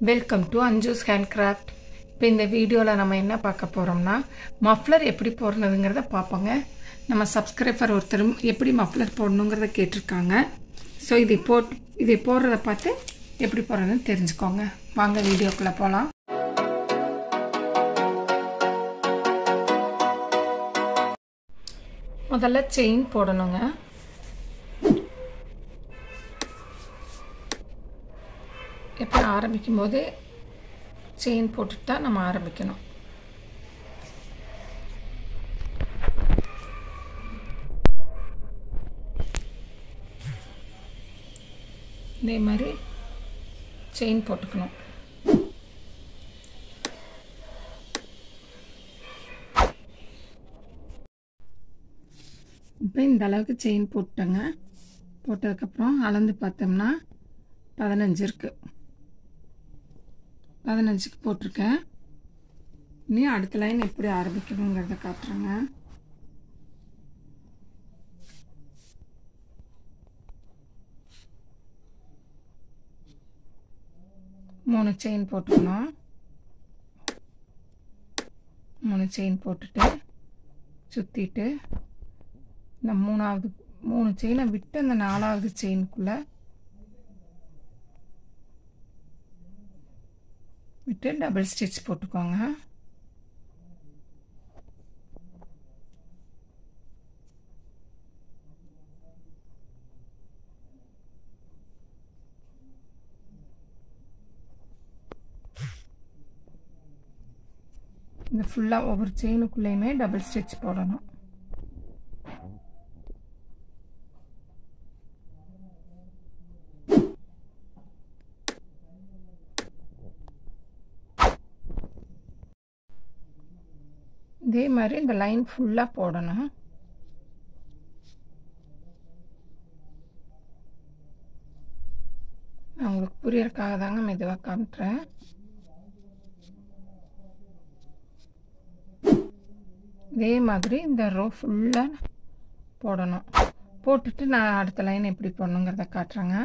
Welcome to Anju's hand craft இப்போ இந்த வீடியோவில் நம்ம என்ன பார்க்க போகிறோம்னா மஃப்ளர் எப்படி போடுறதுங்கிறத பார்ப்போங்க நம்ம சப்ஸ்கிரைபர் ஒருத்தர் எப்படி மஃப்ளர் போடணுங்கிறத கேட்டிருக்காங்க ஸோ இதை போட் இதை போடுறத பார்த்து எப்படி போடுறதுன்னு தெரிஞ்சுக்கோங்க வாங்க வீடியோக்குள்ளே போகலாம் முதல்ல செயின் போடணுங்க எப்போ ஆரம்பிக்கும் போது செயின் போட்டுட்டு தான் நம்ம ஆரம்பிக்கணும் இதே மாதிரி செயின் போட்டுக்கணும் இப்போ இந்த அளவுக்கு செயின் போட்டேங்க போட்டதுக்கப்புறம் அளந்து பார்த்தோம்னா பதினஞ்சு இருக்குது பதினஞ்சுக்கு போட்டிருக்கேன் இனி அடுத்த லைன் எப்படி ஆரம்பிக்கணுங்கிறத காட்டுறேங்க மூணு செயின் போட்டுக்கணும் மூணு செயின் போட்டுட்டு சுற்றிட்டு இந்த மூணாவது மூணு செயினை விட்டு அந்த நாலாவது செயினுக்குள்ளே விட்டு டபுள் ஸ்டிச் போட்டுக்கோங்க இந்த ஃபுல்லாக ஒவ்வொரு செயினுக்குள்ளேயுமே டபுள் ஸ்டிச் போடணும் இதே மாதிரி இந்த லைன் ஃபுல்லாக போடணும் நான் உங்களுக்கு புரியறதுக்காக தாங்க மெதுவாக காமிட்டுறேன் இதே மாதிரி இந்த ரோ ஃபுல்லாக போடணும் போட்டுட்டு நான் அடுத்த லைன் எப்படி போடணுங்கிறத காட்டுறேங்க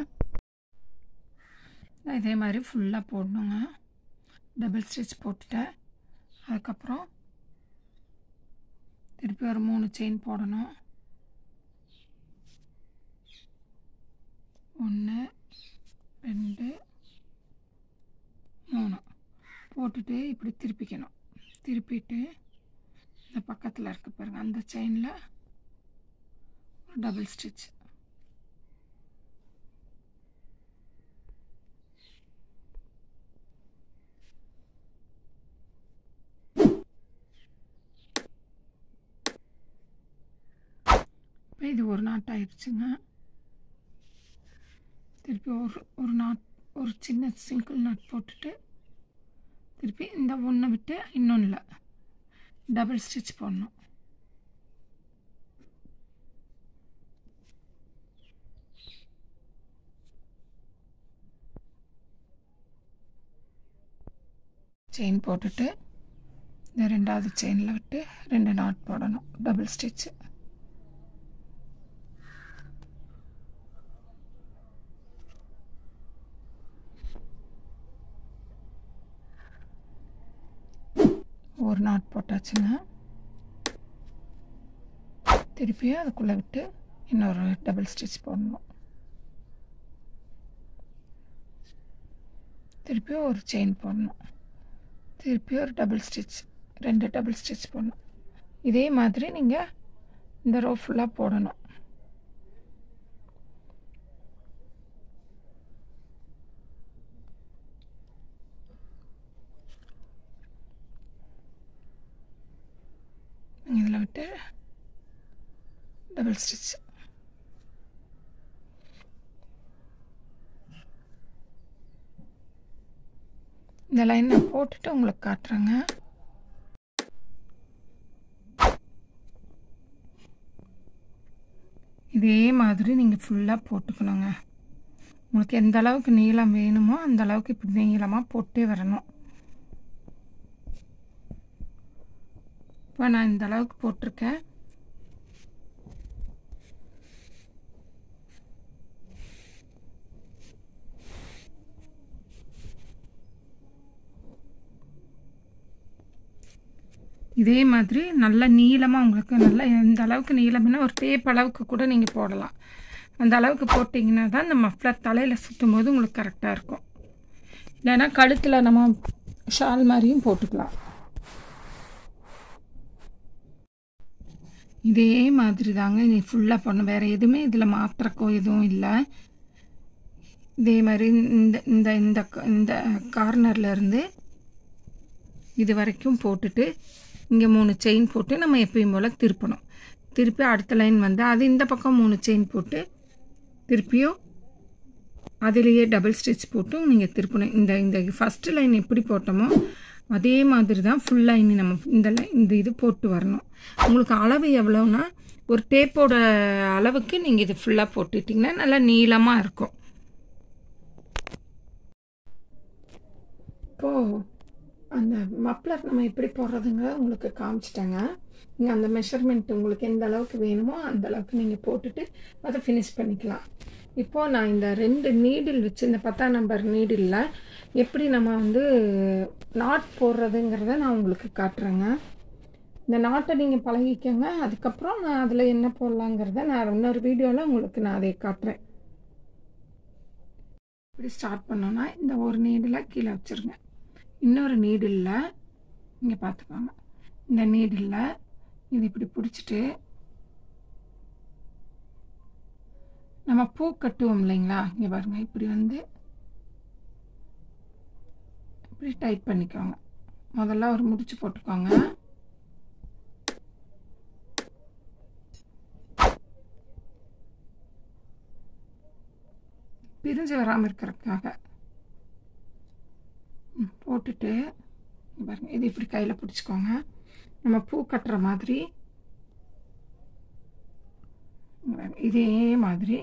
இதே மாதிரி ஃபுல்லாக போடணுங்க டபுள் ஸ்டிச் போட்டுட்டேன் அதுக்கப்புறம் திருப்பி ஒரு மூணு செயின் போடணும் ஒன்று ரெண்டு மூணு போட்டுட்டு இப்படி திருப்பிக்கணும் திருப்பிட்டு இந்த பக்கத்தில் இருக்க பாருங்கள் அந்த செயினில் ஒரு டபுள் ஸ்டிச் இப்போ இது ஒரு நாட் ஆயிடுச்சுங்க திருப்பி ஒரு ஒரு நாட் ஒரு சின்ன சிங்கிள் நாட் போட்டுட்டு திருப்பி இந்த ஒன்றை விட்டு இன்னொன்றில் டபுள் ஸ்டிச் போடணும் செயின் போட்டுட்டு இந்த ரெண்டாவது செயினில் விட்டு ரெண்டு நாட் போடணும் டபுள் ஸ்டிச்சு ஒரு நாட் போட்டாச்சுங்க திருப்பியும் அதுக்குள்ளே விட்டு இன்னொரு டபுள் ஸ்டிச் போடணும் திருப்பியும் ஒரு செயின் போடணும் திருப்பியும் ஒரு டபுள் ஸ்டிச் ரெண்டு டபுள் ஸ்டிச் போடணும் இதே மாதிரி நீங்கள் இந்த ரோ ஃபுல்லாக போடணும் இதில் விட்டு டபுள் ஸ்டிச் இந்த லைன் நான் போட்டுட்டு உங்களுக்கு காட்டுறேங்க இதே மாதிரி நீங்கள் ஃபுல்லாக போட்டுக்கணுங்க உங்களுக்கு எந்த அளவுக்கு நீளம் வேணுமோ அந்த அளவுக்கு இப்படி நீளமாக போட்டே வரணும் இப்போ நான் இந்த அளவுக்கு போட்டிருக்கேன் இதே மாதிரி நல்ல நீளமாக உங்களுக்கு நல்ல எந்த அளவுக்கு நீளம்னா ஒரு டேப் அளவுக்கு கூட நீங்கள் போடலாம் அந்த அளவுக்கு போட்டிங்கன்னா தான் இந்த மஃப்ளர் தலையில் சுற்றும் போது உங்களுக்கு கரெக்டாக இருக்கும் இல்லைன்னா கழுத்தில் நம்ம ஷால் மாதிரியும் போட்டுக்கலாம் இதே மாதிரி தாங்க நீ ஃபுல்லாக பண்ணணும் வேறு எதுவுமே இதில் மாத்திரக்கோ எதுவும் இல்லை இதே மாதிரி இந்த இந்த இந்த இந்த கார்னரில் இருந்து இது வரைக்கும் போட்டுட்டு இங்கே மூணு செயின் போட்டு நம்ம எப்பயும் போல் திருப்பணும் திருப்பி அடுத்த லைன் வந்து அது இந்த பக்கம் மூணு செயின் போட்டு திருப்பியும் அதிலேயே டபுள் ஸ்டிச் போட்டும் நீங்கள் திருப்பணும் இந்த இந்த ஃபஸ்ட்டு லைன் எப்படி போட்டோமோ அதே மாதிரி தான் ஃபுல் லைன் நம்ம இந்த லைன் இந்த இது போட்டு வரணும் உங்களுக்கு அளவு எவ்வளோன்னா ஒரு டேப்போட அளவுக்கு நீங்கள் இது ஃபுல்லாக போட்டுட்டிங்கன்னா நல்லா நீளமாக இருக்கும் இப்போது அந்த மப்ளர் நம்ம எப்படி போடுறதுங்க உங்களுக்கு காமிச்சிட்டேங்க நீங்கள் அந்த மெஷர்மெண்ட் உங்களுக்கு எந்த அளவுக்கு வேணுமோ அந்த அளவுக்கு நீங்கள் போட்டுட்டு அதை ஃபினிஷ் பண்ணிக்கலாம் இப்போது நான் இந்த ரெண்டு நீடில் வச்சு இந்த பத்தாம் நம்பர் நீடிலில் எப்படி நம்ம வந்து நாட் போடுறதுங்கிறத நான் உங்களுக்கு காட்டுறேங்க இந்த நாட்டை நீங்கள் பழகிக்கோங்க அதுக்கப்புறம் நான் அதில் என்ன போடலாங்கிறத நான் இன்னொரு வீடியோவில் உங்களுக்கு நான் அதை காட்டுறேன் இப்படி ஸ்டார்ட் பண்ணோன்னா இந்த ஒரு நீடில் கீழே வச்சுருங்க இன்னொரு நீடில் இங்கே பார்த்துக்கோங்க இந்த நீடில் இது இப்படி பிடிச்சிட்டு நம்ம பூ கட்டுவோம் இல்லைங்களா இங்கே பாருங்கள் இப்படி வந்து இப்படி டைட் பண்ணிக்கோங்க முதல்ல ஒரு முடிச்சு போட்டுக்கோங்க பிரிஞ்சு வராமல் இருக்கிறதுக்காக போட்டுட்டு பாருங்கள் இது இப்படி கையில் பிடிச்சிக்கோங்க நம்ம பூ கட்டுற மாதிரி இதே மாதிரி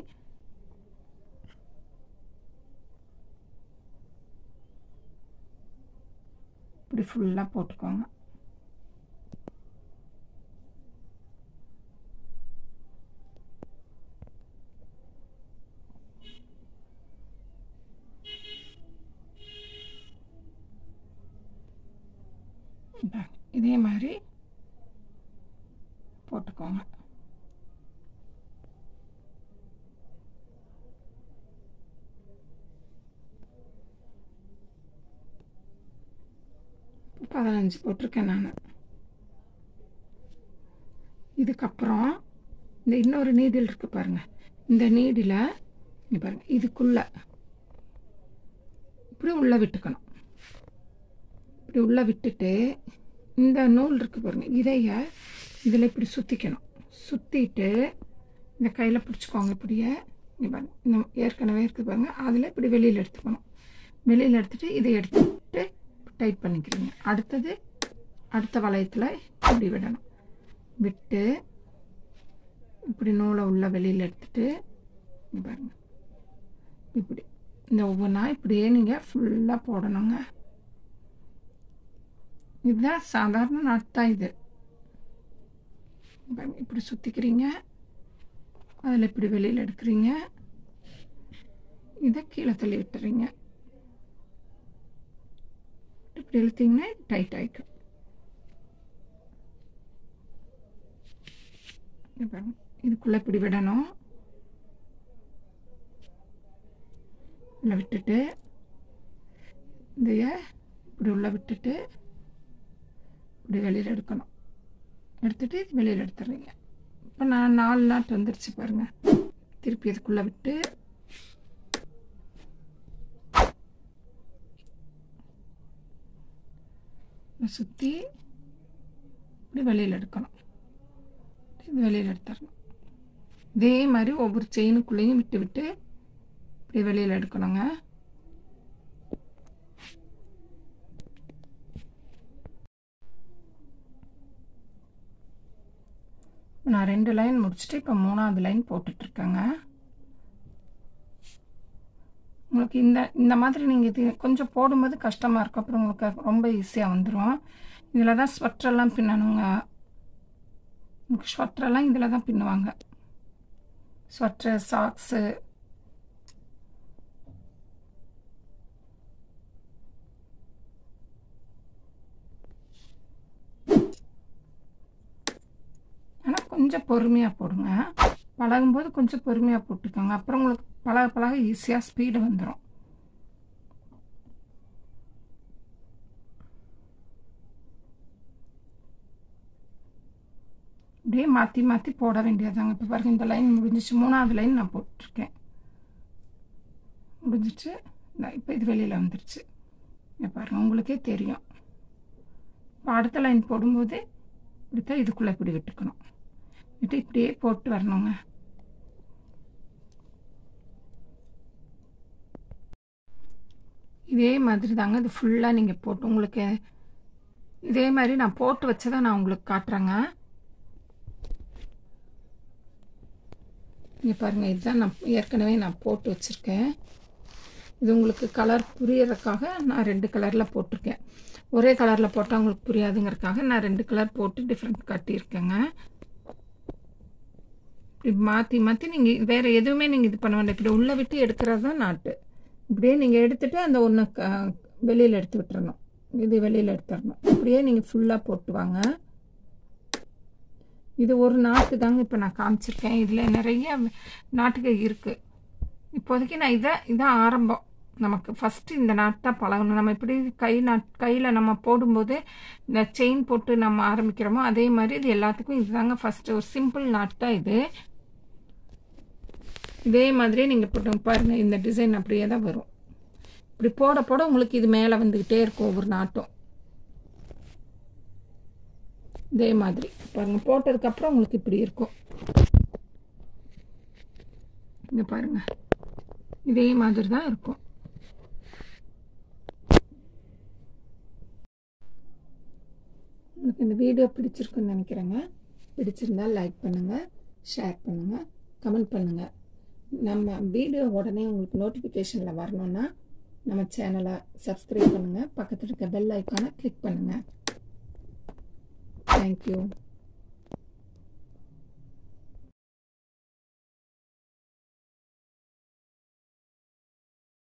இப்படி ஃபுல்லாக போட்டுக்கோங்க இதே மாதிரி போட்டுக்கோங்க பதினஞ்சு போட்டிருக்கேன் நான் இதுக்கப்புறம் இந்த இன்னொரு நீடில் இருக்கு பாருங்க இந்த நீடில் இங்கே பாருங்க இதுக்குள்ள இப்படி உள்ளே விட்டுக்கணும் இப்படி உள்ளே விட்டுட்டு இந்த நூல் இருக்கு பாருங்க இதைய இதில் இப்படி சுற்றிக்கணும் சுற்றிட்டு இந்த கையில் பிடிச்சிக்கோங்க இப்படியே இங்கே பாருங்க இந்த ஏற்கனவே இருக்குது பாருங்க அதில் இப்படி வெளியில் எடுத்துக்கணும் வெளியில் எடுத்துட்டு இதை எடுத்துட்டு டைட் பண்ணிக்கிறீங்க அடுத்தது அடுத்த வளையத்தில் இப்படி விடணும் விட்டு இப்படி நூலை உள்ள வெளியில் எடுத்துட்டு இங்க பாருங்க இப்படி இந்த ஒவ்வொன்றா இப்படியே நீங்கள் ஃபுல்லாக போடணுங்க இதுதான் சாதாரண நாட்தான் இது பாருங்க, இப்படி சுற்றிக்கிறீங்க அதில் இப்படி வெளியில் எடுக்கிறீங்க இதை கீழே தள்ளி விட்டுறீங்க இப்படி இழுத்தீங்கன்னா டைட் ஆகிக்கும் இங்க பாருங்க இதுக்குள்ளே இப்படி விடணும் உள்ள விட்டுட்டு இதைய இப்படி உள்ள விட்டுட்டு இப்படி வெளியில் எடுக்கணும் எடுத்துட்டு இது வெளியில் எடுத்துடுறீங்க இப்போ நான் நாலு நாட்டு வந்துருச்சு பாருங்க திருப்பி இதுக்குள்ளே விட்டு சுற்றி இப்படி வெளியில் எடுக்கணும் இது வெளியில் எடுத்துடணும் இதே மாதிரி ஒவ்வொரு செயினுக்குள்ளேயும் விட்டு விட்டு இப்படி வெளியில் எடுக்கணுங்க நான் ரெண்டு லைன் முடிச்சுட்டு இப்போ மூணாவது லைன் போட்டுட்ருக்கேங்க உங்களுக்கு இந்த இந்த மாதிரி நீங்கள் இது கொஞ்சம் போடும்போது கஷ்டமாக இருக்கும் அப்புறம் உங்களுக்கு ரொம்ப ஈஸியாக வந்துடும் இதில் தான் ஸ்வெட்டரெல்லாம் பின்னணுங்க உங்களுக்கு ஸ்வெட்டரெல்லாம் இதில் தான் பின்னுவாங்க ஸ்வெட்டர் சாக்ஸு கொஞ்சம் பொறுமையாக போடுங்க பழகும்போது கொஞ்சம் பொறுமையாக போட்டுக்கோங்க அப்புறம் உங்களுக்கு பழக பழக ஈஸியாக ஸ்பீடு வந்துடும் அப்படியே மாற்றி மாற்றி போட வேண்டியதாங்க இப்போ பாருங்க இந்த லைன் முடிஞ்சிச்சு மூணாவது லைன் நான் போட்டிருக்கேன் முடிஞ்சிச்சு இப்போ இது வெளியில் வந்துருச்சு இங்க பாருங்க உங்களுக்கே தெரியும் இப்போ அடுத்த லைன் போடும்போது இப்படித்தான் இதுக்குள்ளே இப்படி விட்டுக்கணும் விட்டு இப்படியே போட்டு வரணுங்க இதே மாதிரி தாங்க இது ஃபுல்லாக நீங்கள் போட்டு உங்களுக்கு இதே மாதிரி நான் போட்டு வச்சதை நான் உங்களுக்கு காட்டுறேங்க இங்கே பாருங்கள் இதுதான் நான் ஏற்கனவே நான் போட்டு வச்சுருக்கேன் இது உங்களுக்கு கலர் புரியறதுக்காக நான் ரெண்டு கலரில் போட்டிருக்கேன் ஒரே கலரில் போட்டால் உங்களுக்கு புரியாதுங்கிறதுக்காக நான் ரெண்டு கலர் போட்டு டிஃப்ரெண்ட் கட்டியிருக்கேங்க இப்படி மாற்றி மாற்றி நீங்கள் வேறு எதுவுமே நீங்கள் இது பண்ண வேண்டாம் இப்படி உள்ளே விட்டு எடுக்கிறது தான் நாட்டு இப்படியே நீங்கள் எடுத்துகிட்டு அந்த ஒன்று க வெளியில் எடுத்து விட்டுறணும் இது வெளியில் எடுத்துடணும் இப்படியே நீங்கள் ஃபுல்லாக போட்டு வாங்க இது ஒரு நாட்டு தாங்க இப்போ நான் காமிச்சிருக்கேன் இதில் நிறைய நாட்டுகள் இருக்குது இப்போதைக்கு நான் இதை இதான் ஆரம்பம் நமக்கு ஃபஸ்ட்டு இந்த நாட்டை பழகணும் நம்ம எப்படி கை நாட் கையில் நம்ம போடும்போது இந்த செயின் போட்டு நம்ம ஆரம்பிக்கிறோமோ அதே மாதிரி இது எல்லாத்துக்கும் இதுதாங்க ஃபஸ்ட்டு ஒரு சிம்பிள் நாட் தான் இது இதே மாதிரியே நீங்கள் போட்டு பாருங்கள் இந்த டிசைன் அப்படியே தான் வரும் இப்படி போட போட உங்களுக்கு இது மேலே வந்துக்கிட்டே இருக்கும் ஒவ்வொரு நாட்டும் இதே மாதிரி பாருங்க போட்டதுக்கப்புறம் உங்களுக்கு இப்படி இருக்கும் இங்கே பாருங்க இதே மாதிரி தான் இருக்கும் உங்களுக்கு இந்த வீடியோ பிடிச்சிருக்குன்னு நினைக்கிறேங்க பிடிச்சிருந்தா லைக் பண்ணுங்கள் ஷேர் பண்ணுங்கள் கமெண்ட் பண்ணுங்கள் நம்ம வீடியோ உடனே உங்களுக்கு நோட்டிஃபிகேஷனில் வரணுன்னா நம்ம சேனலை சப்ஸ்கிரைப் பண்ணுங்கள் பக்கத்தில் இருக்க பெல் ஐக்கானை கிளிக் பண்ணுங்கள் Thank you.